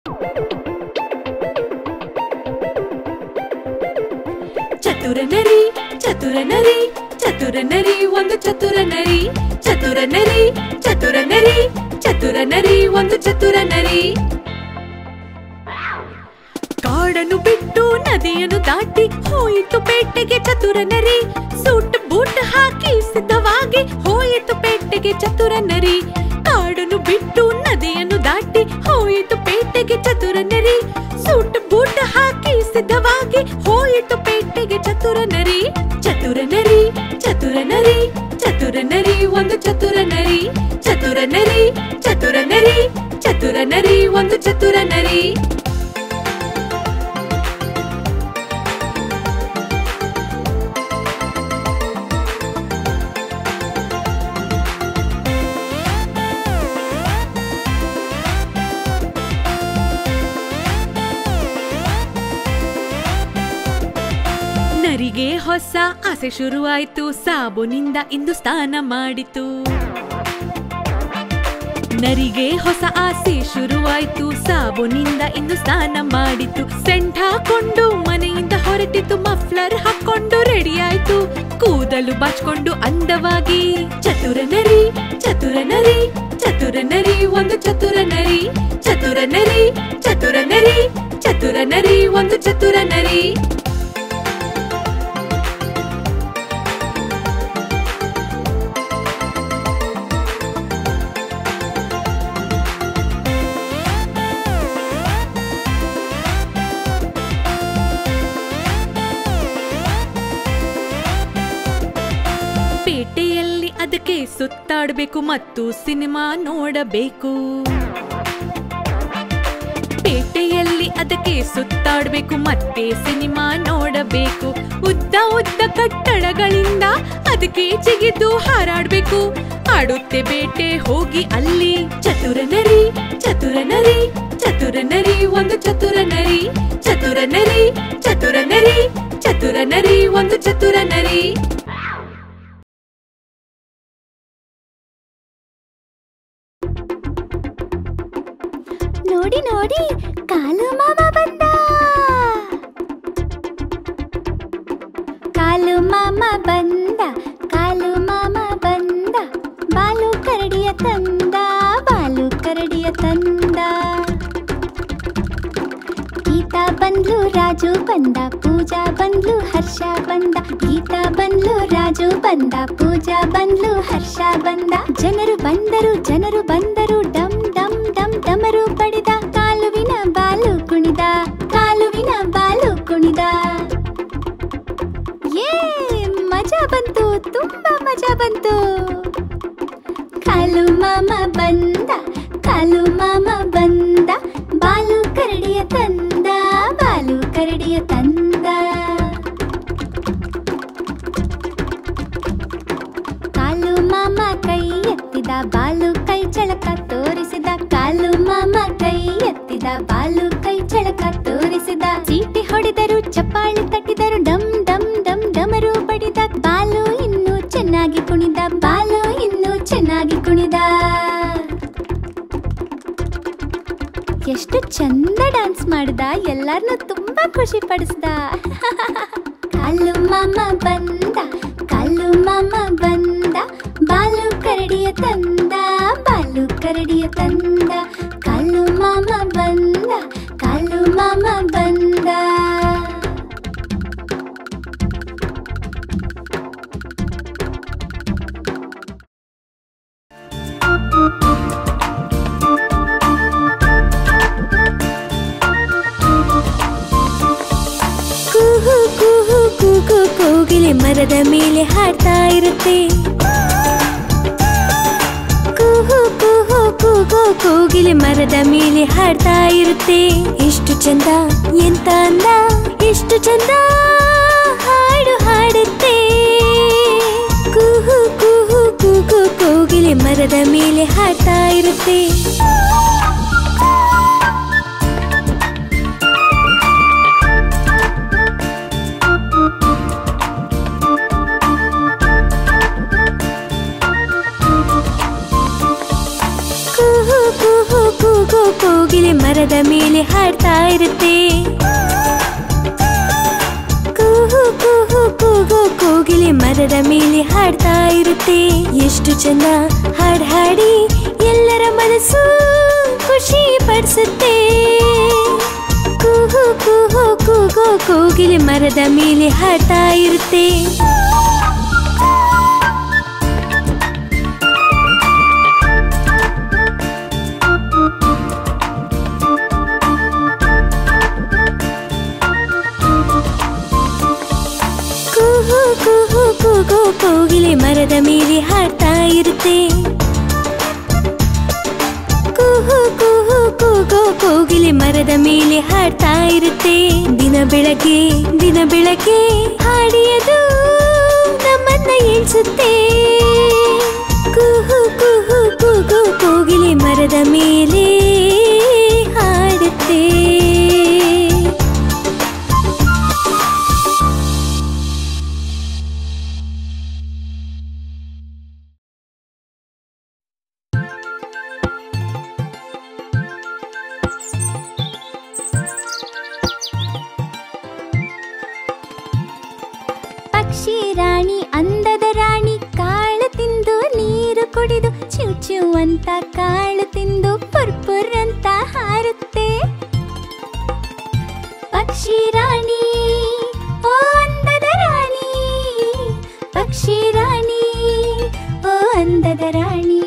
ಚತುರ ನರಿ ಚತುರ ನರಿ ಚತುರ ನರಿ ಒಂದು ಚತುರ ನರಿ ಚತುರ ನರಿ ಚತುರ ನರಿ ಚತುರ ನರಿ ಒಂದು ಚತುರ ನರಿ ಕಾಡನ್ನು ಬಿಟ್ಟು ನದಿಯನ್ನು ದಾಟಿ ಹೋಯಿತು ಪೇಟೆಗೆ ಚತುರ ನರಿ ಸೂಟ್ ಬೂಟ್ ಹಾಕಿ ಸಿದ್ಧವಾಗಿ ಹೋಯಿತು ಪೇಟೆಗೆ ಚತುರ ನರಿ ಕಾಡನ್ನು ಬಿಟ್ಟು ನದಿಯನ್ನು ದಾಟಿ ಹೋಯಿತು ಪೇಟೆಗೆ ಚತುರ ನರಿ ಸೂಟ್ ಬೂಟ್ ಹಾಕಿ ಸಿದ್ಧವಾಗಿ ಹೋಯಿತು ಪೇಟೆಗೆ ಚತುರ ನರಿ ಚತುರ ನರಿ ಚತುರ ನರಿ ಚತುರ ನರಿ ಒಂದು ಚತುರ ನರಿ ಚತುರ ನರಿ ಚತುರ ನರಿ ಚತುರ ನರಿ ಒಂದು ಚತುರ ನರಿ ನರಿಗೆ ಹೊಸ ಆಸೆ ಶುರುವಾಯ್ತು ಸಾಬುನಿಂದ ಇಂದು ಸ್ನಾನ ಮಾಡಿತು ನರಿಗೆ ಹೊಸ ಆಸೆ ಶುರುವಾಯ್ತು ಸಾಬುನಿಂದ ಇಂದು ಸ್ನಾನ ಮಾಡಿತು ಸೆಂಟ್ ಹಾಕೊಂಡು ಮನೆಯಿಂದ ಹೊರಟಿತು ಮಫ್ಲರ್ ಹಾಕೊಂಡು ರೆಡಿ ಆಯ್ತು ಕೂದಲು ಬಾಚ್ಕೊಂಡು ಅಂದವಾಗಿ ಚತುರ ನರಿ ಚತುರ ನರಿ ಚತುರ ನರಿ ಒಂದು ಚತುರ ನರಿ ಚತುರ ನರಿ ಚತುರ ನರಿ ಚತುರ ನರಿ ಒಂದು ಚತುರ ನರಿ ಪೇಟೆಯಲ್ಲಿ ಅದಕ್ಕೆ ಸುತ್ತಾಡಬೇಕು ಮತ್ತು ಸಿನಿಮಾ ನೋಡಬೇಕು ಪೇಟೆಯಲ್ಲಿ ಅದಕ್ಕೆ ಸುತ್ತಾಡಬೇಕು ಮತ್ತೆ ಸಿನಿಮಾ ನೋಡಬೇಕು ಉದ್ದ ಉದ್ದ ಕಟ್ಟಡಗಳಿಂದ ಅದಕ್ಕೆ ಜಿಗಿದು ಹಾರಾಡ್ಬೇಕು ಆಡುತ್ತೆ ಬೇಟೆ ಹೋಗಿ ಅಲ್ಲಿ ಚತುರ ನರಿ ಚತುರ ನರಿ ಚತುರ ನರಿ ಒಂದು ಚತುರ ನರಿ ಚತುರ ನರಿ ಚತುರ ನರಿ ಚತುರ ನರಿ ಒಂದು ಚತುರ ನರಿ ನೋಡಿ ನೋಡಿ ಕಾಲು ಮಾಮ ಬಂದ ಕಾಲು ಮಾಮ ಬಂದ ಕಾಲು ಮಾಮ ಬಂದ ಬಾಲು ಕರಡಿಯ ತಂದ ಬಾಲು ಕರಡಿಯ ತಂದ ಗೀತಾ ಬಂದ್ಲು ರಾಜು ಬಂದ ಪೂಜಾ ಬಂದ್ಲು ಹರ್ಷ ಬಂದ ಗೀತಾ ಬಂದ್ಲು ರಾಜು ಬಂದ ಪೂಜಾ ಬಂದ್ಲು ಹರ್ಷ ಬಂದ ಜನರು ಬಂದರು ಜನರು ಬಂದರು ಡಮ್ ಡಮ್ ಡಮ್ ಡಮರು ಪಡೆದ ಕಾಲುವಿನ ಬಾಲು ಕುಣಿದ ಕಾಲುವಿನ ಬಾಲು ಕುಣಿದ ಏ ಮಜಾ ಬಂತು ತುಂಬಾ ಮಜಾ ಬಂತು ಕಾಲು ಮಾಮ ಬಂದ ಕಾಲು ಮಾಮ ಬಂದ ಬಾಲು ಕರಡಿಯ ತಂದ ಬಾಲು ಕರಡಿಯ ತಂದ ಕಾಲು ಮಾಮ ಕೈ ಎತ್ತಿದ ಬಾಲು ಕೈ ಚಳಕ ತೋರಿಸಿದ ಕಾಲು ಮಾಮ ಕೈ ಎತ್ತಿದ ಬಾಲು ಕೈ ಚಳಕ ತೋರಿಸಿದ ಚೀಟಿ ಹೊಡೆದರು ಚಪ್ಪಾಳೆ ತಟ್ಟಿದರು ಡಮ್ ಡಮ್ ಡಮ್ ಡಮರು ಬಡಿದ ಬಾಲು ಇನ್ನೂ ಚೆನ್ನಾಗಿ ಕುಣಿದ ಬಾಲು ಇನ್ನೂ ಚೆನ್ನಾಗಿ ಕುಣಿದ ಎಷ್ಟು ಚಂದ ಡ್ಯಾನ್ಸ್ ಮಾಡ್ದ ಎಲ್ಲಾರ್ನು ತುಂಬಾ ಖುಷಿ ಪಡಿಸ್ದ ಕಾಲು ಮಾಮ ಬಂದ ಕಾಲು ಮಾಮ ಬಂದ ಬಾಲು ಕರಡಿಯ ತಂದ ಬಾಲು ಕರಡಿಯ ತಂದ ಕಾಲು ಮಾಮ ಬಂದ ಕಾಲು ಮಾಮ ಬಂದ ಕೂಹು ಕೂಹು ಕೂಗು ಕೋಗಿಲೆ ಮರದ ಮೇಲೆ ಹಾಡ್ತಾ ಇರುತ್ತೆ ಕೂಹು ಕೂಹು ಕೂಗು ಕೋಗಿಲೆ ಮರದ ಮೇಲೆ ಹಾಡ್ತಾ ಇರುತ್ತೆ ಎಷ್ಟು ಚಂದ ಎಂತ ಅಂದ ಎಷ್ಟು ಚಂದ ಹಾಡು ಹಾಡುತ್ತೆ ಕೂಹು ಕೂಹು ಕೂಗು ಕೋಗಿಲೆ ಮರದ ಮೇಲೆ ಹಾಡ್ತಾ ಇರುತ್ತೆ ಕೂಹು ಕೂಹು ಕೂಗು ಕೋಗಿಲೆ ಮರದ ಮೇಲೆ ಹಾಡ್ತಾ ಇರುತ್ತೆ ಕೂಹು ಕೂಹು ಕೂಗು ಕೋಗಿಲೆ ಮರದ ಮೇಲೆ ಹಾಡ್ತಾ ಇರುತ್ತೆ ಎಷ್ಟು ಚೆನ್ನ ಹಾಡ್ ಹಾಡಿ ಎಲ್ಲರ ಮನಸ್ಸು ಖುಷಿ ಪಡಿಸುತ್ತೆ ಕೂಹು ಕೂಹು ಕೂಗು ಕೋಗಿಲೆ ಮರದ ಮೇಲೆ ಹಾಡ್ತಾ ಇರುತ್ತೆ ಕೂಹು ಕೂಹು ಕೂಗು ಕೋಗಿಲೆ ಮರದ ಮೇಲೆ ಹಾಡ್ತಾ ಇರುತ್ತೆ ಕೂಹು ಕೂಹು ಕೂಗು ಕೋಗಿಲೆ ಮರದ ಮೇಲೆ ಹಾಡ್ತಾ ಇರುತ್ತೆ ದಿನ ಬೆಳಗ್ಗೆ ದಿನ ಬೆಳಗ್ಗೆ ಹಾಡಿಯದು ನಮ್ಮನ್ನ ಏಳ್ಸುತ್ತೆ ಕೂಹು ಕೂಹು ಕೂಗು ಕೋಗಿಲೆ ಮರದ ಮೇಲೆ ಹಾಡುತ್ತೆ ಪಕ್ಷಿ ರಾಣಿ ಅಂದದ ರಾಣಿ ಕಾಳು ತಿಂದು ನೀರು ಕುಡಿದು ಚುಚು ಅಂತ ಕಾಳು ತಿಂದು ಪುರ್ಪುರ್ ಅಂತ ಹಾರುತ್ತೆ ಪಕ್ಷಿ ರಾಣಿ ಓ ಅಂದದ ರಾಣಿ ಪಕ್ಷಿ ರಾಣಿ ಓ ಅಂದದ ರಾಣಿ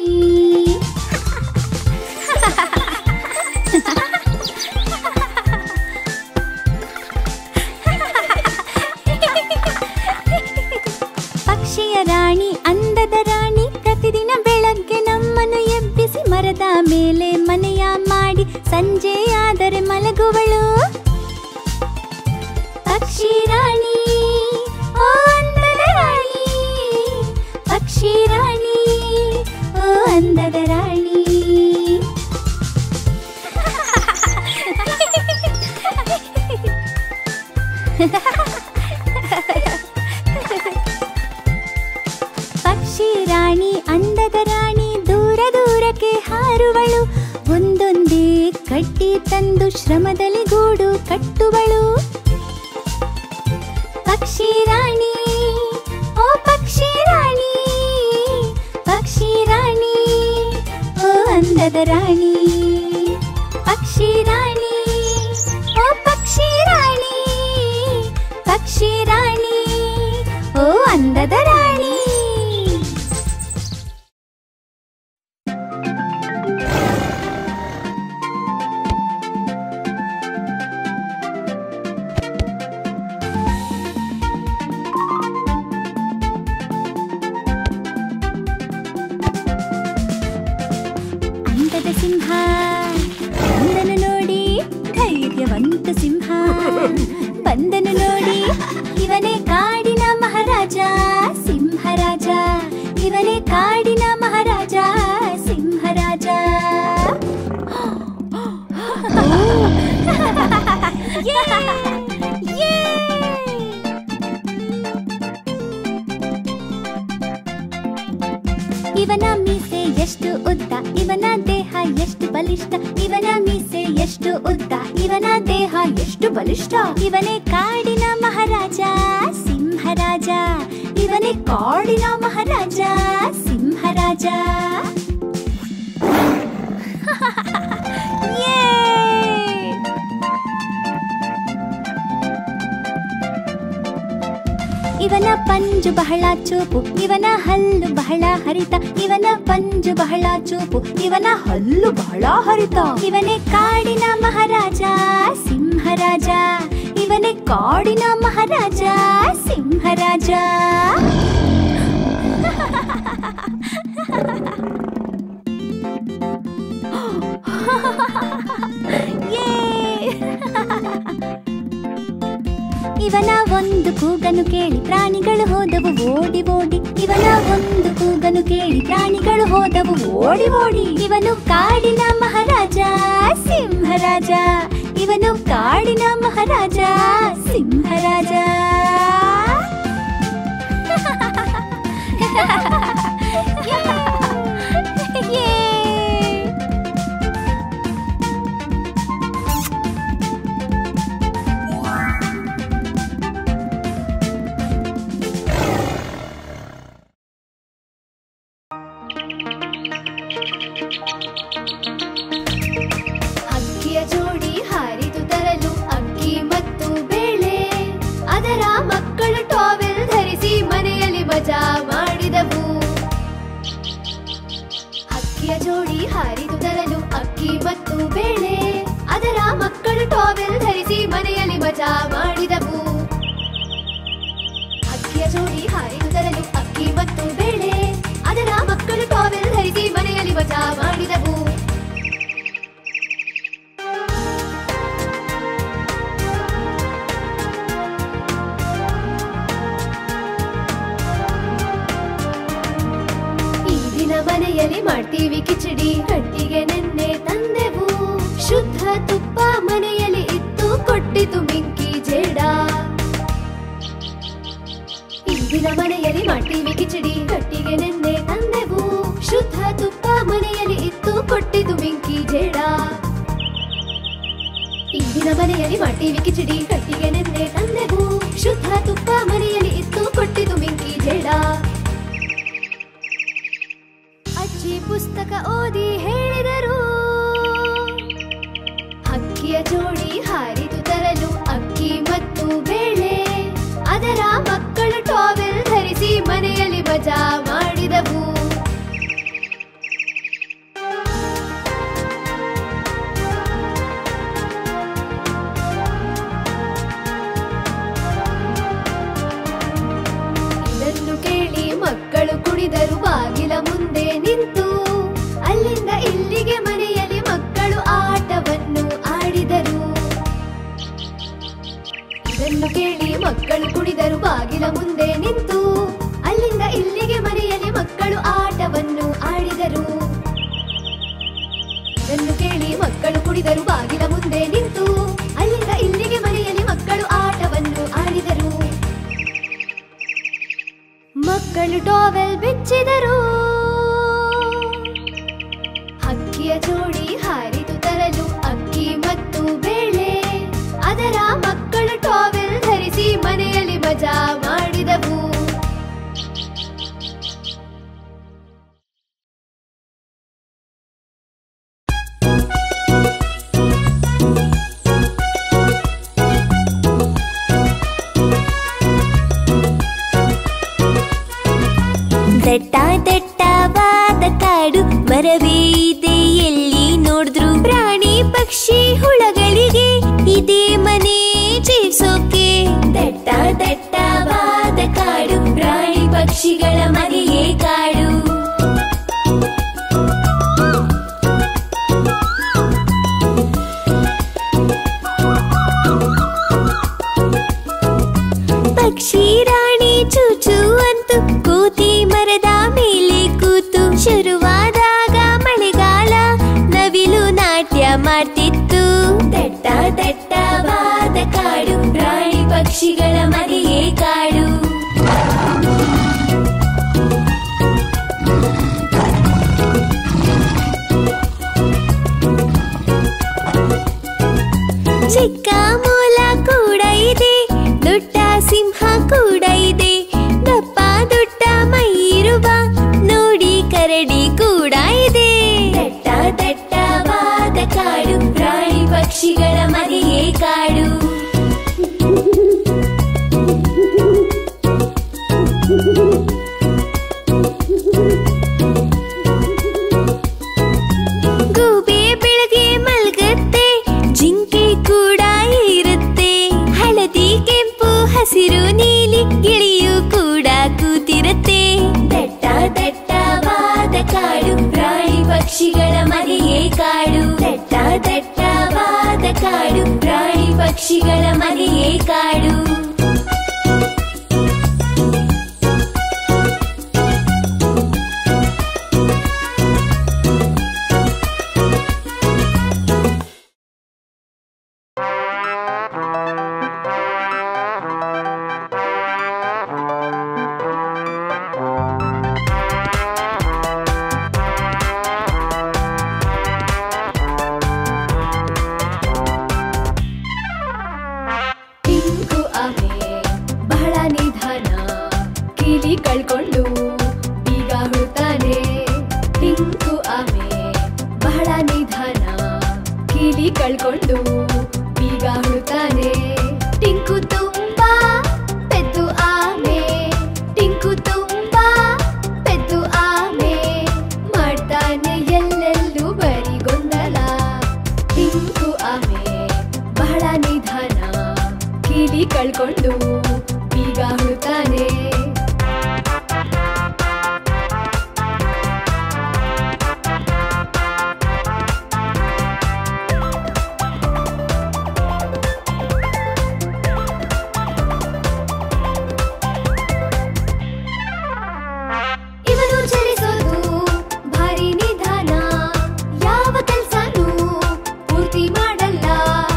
ಪಕ್ಷಿಯ ರಾಣಿ ಅಂದದ ರಾಣಿ ಪ್ರತಿದಿನ ಬೆಳಗ್ಗೆ ನಮ್ಮನ್ನು ಎಬ್ಬಿಸಿ ಮರದ ಮೇಲೆ ಮನೆಯ ಮಾಡಿ ಸಂಜೆಯಾದರೆ ಮಲಗುವಳು ಪಕ್ಷಿ ರಾಣಿ ಓ ಅಂದದ ರಾಣಿ ಪಕ್ಷಿ ರಾಣಿ ಓ ಅಂದದ ರಾಣಿ ಪಕ್ಷಿ ರಾಣಿ ಅಂದದ ರಾಣಿ ದೂರ ದೂರಕ್ಕೆ ಹಾರುವಳು ಒಂದೊಂದೇ ಕಟ್ಟಿ ತಂದು ಶ್ರಮದಲ್ಲಿ ಗೂಡು ಕಟ್ಟುವಳು ಪಕ್ಷಿ ರಾಣಿ ಓ ಪಕ್ಷಿ ರಾಣಿ ಪಕ್ಷಿ ರಾಣಿ ಓ ಅಂದದ ರಾಣಿ ಪಕ್ಷಿ ರಾಣಿ ಓ ಪಕ್ಷಿ ರಾಣಿ ಪಕ್ಷಿ ರಾಣಿ ಓ ಅಂದದ ರಾಣಿ ಅಂದದ ಸಿಂಹ ಬಂದನು ನೋಡಿ ಧೈರ್ಯವಂತ ಸಿಂಹ ಬಂದನು ನೋಡಿ ಇವನೇ ಕಾಡಿನ ಮಹಾರಾಜ ಸಿಂಹರಾಜ ಇವನೇ ಕಾಡಿನ ಮಹಾರಾಜ ಸಿಂಹರಾಜ ಯೇ! ಯೇ! ಇವನ ಮೀಸೆ ಎಷ್ಟು ಉದ್ದ ಇವನ ದೇಹ ಎಷ್ಟು ಬಲಿಷ್ಠ ಇವನ ಮೀಸೆ ಎಷ್ಟು ಉದ್ದ ಇವನ ದೇಹ ಎಷ್ಟು ಬಲಿಷ್ಠ ಇವನೇ ಕಾಡಿನ ಮಹಾರಾಜ ಸಿಂಹರಾಜ ಇವನೇ ಕಾಡಿನ ಮಹಾರಾಜ ಸಿಂಹರಾಜ ಯೇ! ಇವನ ಪಂಜು ಬಹಳ ಚೂಪು ಇವನ ಹಲ್ಲು ಬಹಳ ಹರಿತ ಇವನ ಪಂಜು ಬಹಳ ಚೂಪು ಇವನ ಹಲ್ಲು ಬಹಳ ಹರಿತ ಇವನೇ ಕಾಡಿನ ಮಹಾರಾಜ ಸಿಂಹರಾಜ ಇವನೇ ಕಾಡಿನ ಮಹಾರಾಜ ಸಿಂಹರಾಜ ಯೇ! ಇವನ ಒಂದು ಕೂಗನು ಕೇಳಿ ಪ್ರಾಣಿಗಳು ಹೋದವು ಓಡಿ ಓಡಿ ಇವನ ಒಂದು ಕೂಗನು ಕೇಳಿ ಪ್ರಾಣಿಗಳು ಹೋದವು ಓಡಿ ಓಡಿ ಇವನು ಕಾಡಿನ ಮಹಾರಾಜ ಸಿಂಹರಾಜ ಇವನು ಕಾಡಿನ ಮಹಾರಾಜ ಸಿಂಹರಾಜ ಯೇ! ತರಲು ಅಕ್ಕಿ ಮತ್ತು ಬೇಳೆ ಅದರ ಮಕ್ಕಳು ಟಾವೆಲ್ ಧರಿಸಿ ಮನೆಯಲ್ಲಿ ಮಜಾ ಮಾಡಿದವು ಅಕ್ಕಿಯ ಜೋಡಿ ಹಾರಿದು ತರಲು ಅಕ್ಕಿ ಮತ್ತು ಬೇಳೆ ಅದರ ಮಕ್ಕಳು ಟಾವೆಲ್ ಧರಿಸಿ ಮನೆಯಲ್ಲಿ ಮಜಾ ಮಾಡಿದವು ಈ ದಿನ ಮನೆಯಲ್ಲಿ ಮಾಡ್ತೀವಿ ಕಿಚಡಿ ಕಟ್ಟಿಗೆ ನೆನ್ನೆ ತಂದೆವು ಶುದ್ಧ ತುಪ್ಪ ಮನೆಯಲ್ಲಿ ಇತ್ತು ಕೊಟ್ಟಿತು ಮಿಂಕಿ ಜೇಡ ಈ ದಿನ ಮನೆಯಲ್ಲಿ ಮಾಡ್ತೀವಿ ಕಿಚಡಿ ಕಟ್ಟಿಗೆ ನೆನ್ನೆ ತಂದೆವು ಶುದ್ಧ ತುಪ್ಪ ಮನೆಯಲ್ಲಿ ಇತ್ತು ಕೊಟ್ಟಿತು ಮಿಂಕಿ ಜೇಡ ಈ ದಿನ ಮನೆಯಲ್ಲಿ ಮಾಡ್ತೀವಿ ಕಿಚಡಿ ಕಟ್ಟಿಗೆ ನೆನ್ನೆ ತಂದೆವು ಶುದ್ಧ ತುಪ್ಪ ಮನೆಯಲ್ಲಿ ಇತ್ತು ಕೊಟ್ಟಿತು ಮಿಂಕಿ ಜೇಡ ಅಜ್ಜಿ ಪುಸ್ತಕ ಓದಿ ಹೇಳಿದರು ಅಕ್ಕಿಯ ಜೋಡಿ ಹಾರಿದು ತರಲು ಅಕ್ಕಿ ಮತ್ತು ಬೇಳೆ ಅದರ ಮಕ್ಕಳು ಟಾವೆಲ್ ಧರಿಸಿ ಮನೆಯಲ್ಲಿ ಮಜಾ ಮಾಡಿದವು ಇದನ್ನು ಕೇಳಿ ಮಕ್ಕಳು ಕುಣಿದರು ಬಾಗಿಲ ಮುಂದೆ ನಿಂತು ಅಲ್ಲಿಂದ ಇಲ್ಲಿಗೆ ಮನೆಯಲ್ಲಿ ಮಕ್ಕಳು ಆಟವನ್ನು ಆಡಿದರು ಇದನ್ನು ಕೇಳಿ ಮಕ್ಕಳು ಕುಣಿದರು ಬಾಗಿಲ ಮುಂದೆ ನಿಂತು ಅಲ್ಲಿಂದ ಇಲ್ಲಿಗೆ ಮನೆಯಲ್ಲಿ ಮಕ್ಕಳು ಆಟವನ್ನು ಆಡಿದರು ಇದನ್ನು ಕೇಳಿ ಮಕ್ಕಳು ಕುಣಿದರು ಬಾಗಿಲ ಮುಂದೆ ನಿಂತು ಅಲ್ಲಿಂದ ಇಲ್ಲಿಗೆ ಮನೆಯಲ್ಲಿ ಮಕ್ಕಳು ಆಟವನ್ನು ಆಡಿದರು ಮಕ್ಕಳು ಟಾವೆಲ್ ಬಿಚ್ಚಿದರು ಅಕ್ಕಿಯ ಜೋಡಿ ಹಾರಿದು ತರಲು ಅಕ್ಕಿ ಮತ್ತು ಬೇಳೆ ಅದರ ಮಕ್ಕಳು ಟಾವೆಲ್ ಧರಿಸಿ ಮನೆಯಲ್ಲಿ ಮಜಾ ಮಾಡಿದವು ದಟ್ಟ ದಟ್ಟವಾದ ಕಾಡು ಮರವೇ ಇದೆ ಎಲ್ಲಿ ನೋಡಿದ್ರು ಪ್ರಾಣಿ ಪಕ್ಷಿ ಹುಳಗಳಿಗೆ ಇದೇ ಮನೆ ಜೀವಿಸೋಕೆ ದಟ್ಟ ದಟ್ಟವಾದ ಕಾಡು ಪ್ರಾಣಿ ಪಕ್ಷಿಗಳ ಮನೆಯೇ ಕಾಡು ಪಕ್ಷಿ ರಾಣಿ ಚೂಚು ಅಂತೂ ಕೂತಿ ಮರದ ಮೇಲೆ ಕೂತು ಶುರುವಾದಾಗ ಮಳೆಗಾಲ ನವಿಲು ನಾಟ್ಯ ಮಾಡ್ತಿತ್ತು ದಟ್ಟ ದಟ್ಟವಾದ ಕಾಡು ಪ್ರಾಣಿ ಪಕ್ಷಿಗಳ ಮನೆಯೇ ಕಾಡು ಚಿಕ್ಕ ಮೂಲ ಕೂಡ ಇದೆ ದೊಡ್ಡ ಸಿಂಹ ಕೂಡ ಇದೆ ದಪ್ಪ ದೊಡ್ಡ ಮೈ ಇರುವ ನೋಡಿ ಕರಡಿ ಕೂಡ ಇದೆ ದಟ್ಟ ದಟ್ಟವಾದ ಕಾಡು ಪ್ರಾಣಿ ಪಕ್ಷಿಗಳ ಮನೆಯೇ ಕಾಡು ಗೂಬೆ ಬೆಳಗ್ಗೆ ಮಲ್ಗತ್ತೆ ಜಿಂಕೆ ಕೂಡ ಇರುತ್ತೆ ಹಳದಿ ಕೆಂಪು ಹಸಿರು ನೀಲಿ ಗಿಳಿಯು ಕೂಡ ಕೂತಿರುತ್ತೆ ದಟ್ಟ ದಟ್ಟವಾದ ಕಾಡು ಪ್ರಾಣಿ ಪಕ್ಷಿಗಳ ಮನೆಯೇ ಕಾಡು ದಟ್ಟ ದಟ್ಟವಾದ ಕಾಡು ಪ್ರಾಣಿ ಪಕ್ಷಿಗಳ ಮನೆಯೇ ಕಾಡು ಟಿಂಕು ಆಮೆ ಬಹಳ ನಿಧಾನ ಕೀಲಿ ಕಳ್ಕೊಂಡು ಬೀಗ ಹುಡುತಾನೆ ಟಿಂಕು ಆಮೆ ಬಹಳ ನಿಧಾನ ಕೀಲಿ ಕಳ್ಕೊಂಡು ಬೀಗ ಹುಡುತಾನೆ ಟಿಂಕು ತುಂಬಾ ಪೆದ್ದು ಆಮೆ ಟಿಂಕು ತುಂಬಾ ಪೆದ್ದು ಆಮೆ ಮಾಡ್ತಾನೆ ಎಲ್ಲೆಲ್ಲೂ ಬರೀ ಆಮೆ ಬಹಳ ನಿಧಾನ ಕೀಲಿ ಕಳ್ಕೊಂಡು ಬೀಗ ಹುಡುತಾನೆ ಇವನು ಚಲಿಸೋದು ಭಾರಿ ನಿಧಾನ ಯಾವ ಕೆಲ್ಸನೂ ಪೂರ್ತಿ ಮಾಡಲ್ಲ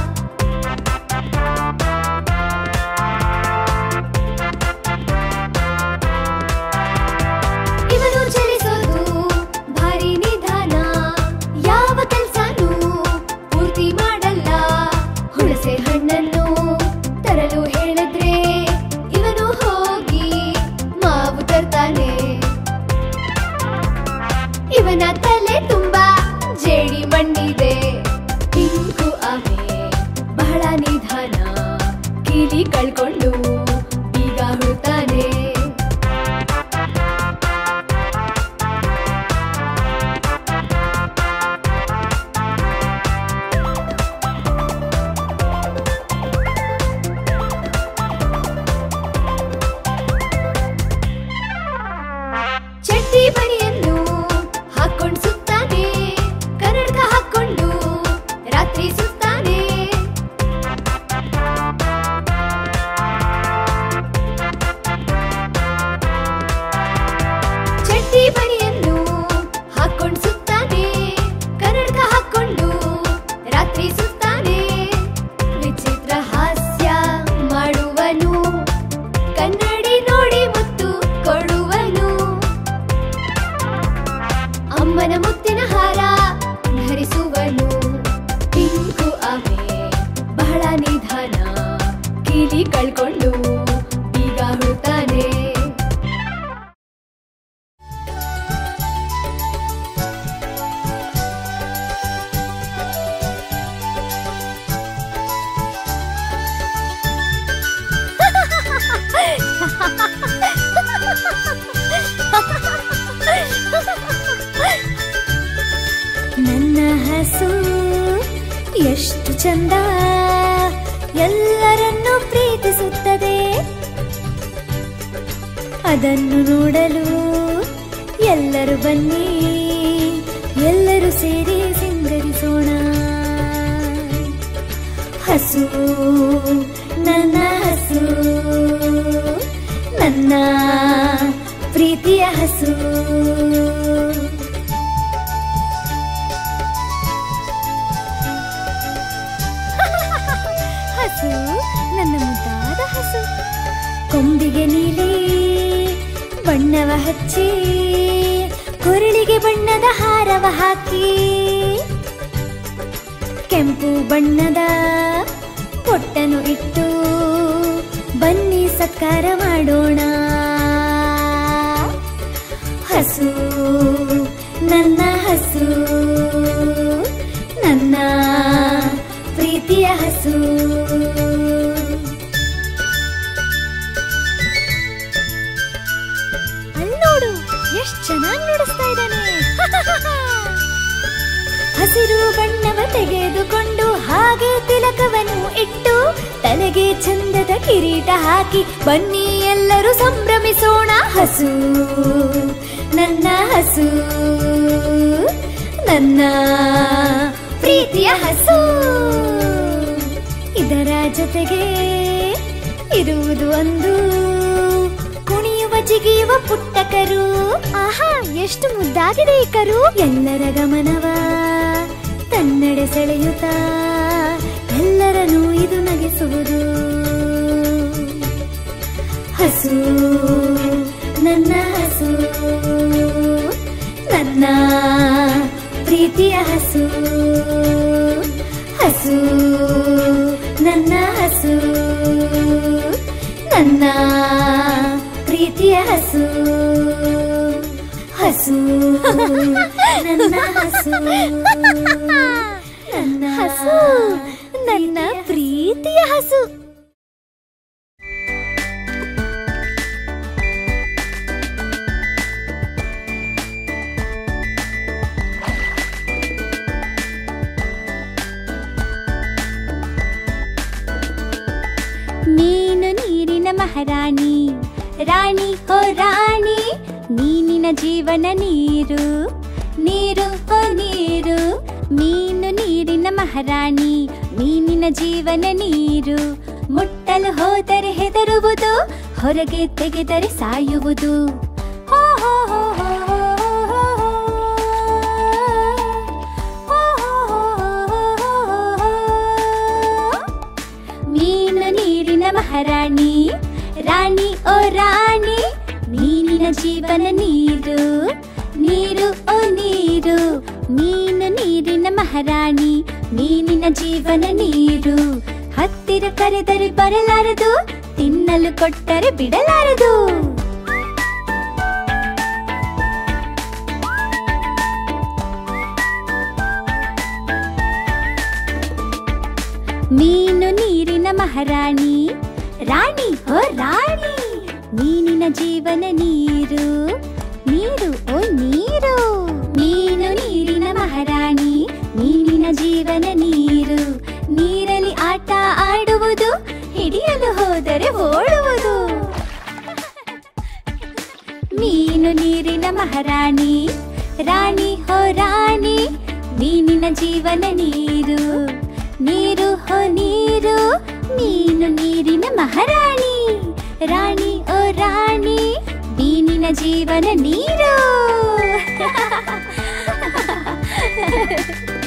ಇವನು ಚಲಿಸೋದು ಭಾರಿ ನಿಧಾನ ಯಾವ ಕೆಲ್ಸನೂ ಪೂರ್ತಿ ಮಾಡಲ್ಲ ಹುಣಸೆ ಹಣ್ಣನ್ನು ತರಲು ಹೇಳಿದ್ರೆ ಇವನು ಹೋಗಿ ಮಾವು ತರ್ತಾನೆ ಇವನ ತಲೆ ತುಂಬಾ ಜೇಡಿ ಮಣ್ಣಿದೆ ಪಿಂಕು ಆಮೆ ಬಹಳ ನಿಧಾನ ಕೀಲಿ ಕಳ್ಕೊಂಡು ಬೀಗ ಹುಡುತಾನೆ ಚಡ್ಡಿ ಬನಿಯನ್ನು ಹಾಕೊಂಡು ಸುತ್ತಾನೆ ಕನ್ನಡಕ ಹಾಕೊಂಡು ರಾತ್ರಿ ಸುತ್ತಾನೆ ಚಡ್ಡಿ ಬನಿಯನ್ನು ಹಾಕೊಂಡು ಸುತ್ತಾನೆ ಕನ್ನಡಕ ಹಾಕೊಂಡು ರಾತ್ರಿ ಸುತ್ತಾನೆ ವಿಚಿತ್ರ ಹಾಸ್ಯ ಮಾಡುವನು ಕನ್ನಡಿ ನೋಡಿ ಮುತ್ತು ಕೊಡುವನು ಅಮ್ಮನ ಮುತ್ತಿನ ಹಾರ ಧರಿಸುವನು ಪಿಂಕು ಆಮೆ ಬಹಳ ನಿಧಾನ ಕೀಲಿ ಕಳ್ಕೊಂಡು ಬೀಗ ಹುಡುತಾನೆ ನನ್ನ ಹಸು ಎಷ್ಟು ಚಂದ ಎಲ್ಲರನ್ನೂ ಪ್ರೀತಿಸುತ್ತದೆ ಅದನ್ನು ನೋಡಲು ಎಲ್ಲರೂ ಬನ್ನಿ ಎಲ್ಲರೂ ಸೇರಿ ಸಿಂಗರಿಸೋಣ ಹಸು ನನ್ನ ಹಸು ನನ್ನ ಪ್ರೀತಿಯ ಹಸು ಹಸು ನನ್ನ ಮುದ್ದಾದ ಹಸು ಕೊಂಬಿಗೆ ನೀಲಿ ಬಣ್ಣವ ಹಚ್ಚಿ ಕೊರಳಿಗೆ ಬಣ್ಣದ ಹಾರವ ಹಾಕಿ ಕೆಂಪು ಬಣ್ಣದ ಪೊಟ್ಟನು ಇಟ್ಟು ಬನ್ನಿ ಸತ್ಕಾರ ಮಾಡೋಣ ಹಸು ನನ್ನ ಹಸು ನನ್ನ ಪ್ರೀತಿಯ ಹಸು ಅಲ್ಲ್ ನೋಡು ಎಷ್ಟ್ ಚೆನ್ನಾಗಿ ನಡೆಸ್ತಾ ಇದ್ದಾನೆ ಹಸಿರು ಬಣ್ಣವ ತೆಗೆದುಕೊಂಡು ಹಾಗೆ ತಿಲಕವನ್ನು ಇಟ್ಟು ತಲೆಗೆ ಚಂದದ ಕಿರೀಟ ಹಾಕಿ ಬನ್ನಿ ಎಲ್ಲರೂ ಸಂಭ್ರಮಿಸೋಣ ಹಸು ನನ್ನ ಹಸು ನನ್ನ ಪ್ರೀತಿಯ ಹಸು ಇದರ ಜೊತೆಗೆ ಇರುವುದು ಒಂದು ಕುಣಿಯುವ ಜಿಗಿಯುವ ಪುಟ್ಟ ಕರು ಆಹಾ ಎಷ್ಟು ಮುದ್ದಾಗಿದೆ ಈ ಕರು ಎಲ್ಲರ ಗಮನವ ತನ್ನೆಡೆ ಸೆಳೆಯುತ್ತಾ ಎಲ್ಲರನ್ನೂ ಇದು ನಗಿಸುವುದು ಹಸು ನನ್ನ ಹಸು ನನ್ನ ಪ್ರೀತಿಯ ಹಸು ಹಸು ನನ್ನ ಹಸು ನನ್ನ ಪ್ರೀತಿಯ ಹಸು ಹಸು ನನ್ನ ಹಸು ನನ್ನ ಹಸು ನನ್ನ ಪ್ರೀತಿಯ ಹಸು ಮಹಾರಾಣಿ ರಾಣಿ ಹೋ ರಾಣಿ ನೀನಿನ ಜೀವನ ನೀರು ನೀರು ಹೋ ನೀರು ಮೀನು ನೀರಿನ ಮಹಾರಾಣಿ ಮೀನಿನ ಜೀವನ ನೀರು ಮುಟ್ಟಲು ಹೋದರೆ ಹೆದರುವುದು ಹೊರಗೆ ತೆಗೆದರೆ ಸಾಯುವುದು ಹೋ ಹೋ ಹೋ ಹೋ ಹೋ ಹೋ ಹೋ. ಹೋ ಹೋ ಹೋ ಹೋ ಹೋ. ಮೀನು ನೀರಿನ ಮಹಾರಾಣಿ ರಾಣಿ ಓ ರಾಣಿ ಮೀನಿನ ಜೀವನ ನೀರು ನೀರು ಓ ನೀರು ಮೀನು ನೀರಿನ ಮಹಾರಾಣಿ ಮೀನಿನ ಜೀವನ ನೀರು ಹತ್ತಿರ ಕರೆದರೆ ಬರಲಾರದು ತಿನ್ನಲು ಕೊಟ್ಟರೆ ಬಿಡಲಾರದು ಮೀನು ನೀರಿನ ಮಹಾರಾಣಿ ರಾಣಿ ಹೋ ರಾಣಿ ಮೀನಿನ ಜೀವನ ನೀರು ನೀರು ಓ ನೀರು ಮೀನು ನೀರಿನ ಮಹಾರಾಣಿ ಮೀನಿನ ಜೀವನ ನೀರು ನೀರಲ್ಲಿ ಆಟ ಆಡುವುದು ಹಿಡಿಯಲು ಹೋದರೆ ಓಡುವುದು ಮೀನು ನೀರಿನ ಮಹಾರಾಣಿ ರಾಣಿ ಹೋ ರಾಣಿ ಮೀನಿನ ಜೀವನ ನೀರು ನೀರು ಹೋ ನೀರು ಮೀನು ನೀರಿನ ಮಹಾರಾಣಿ ರಾಣಿ ಓ ರಾಣಿ ಮೀನಿನ ಜೀವನ ನೀರು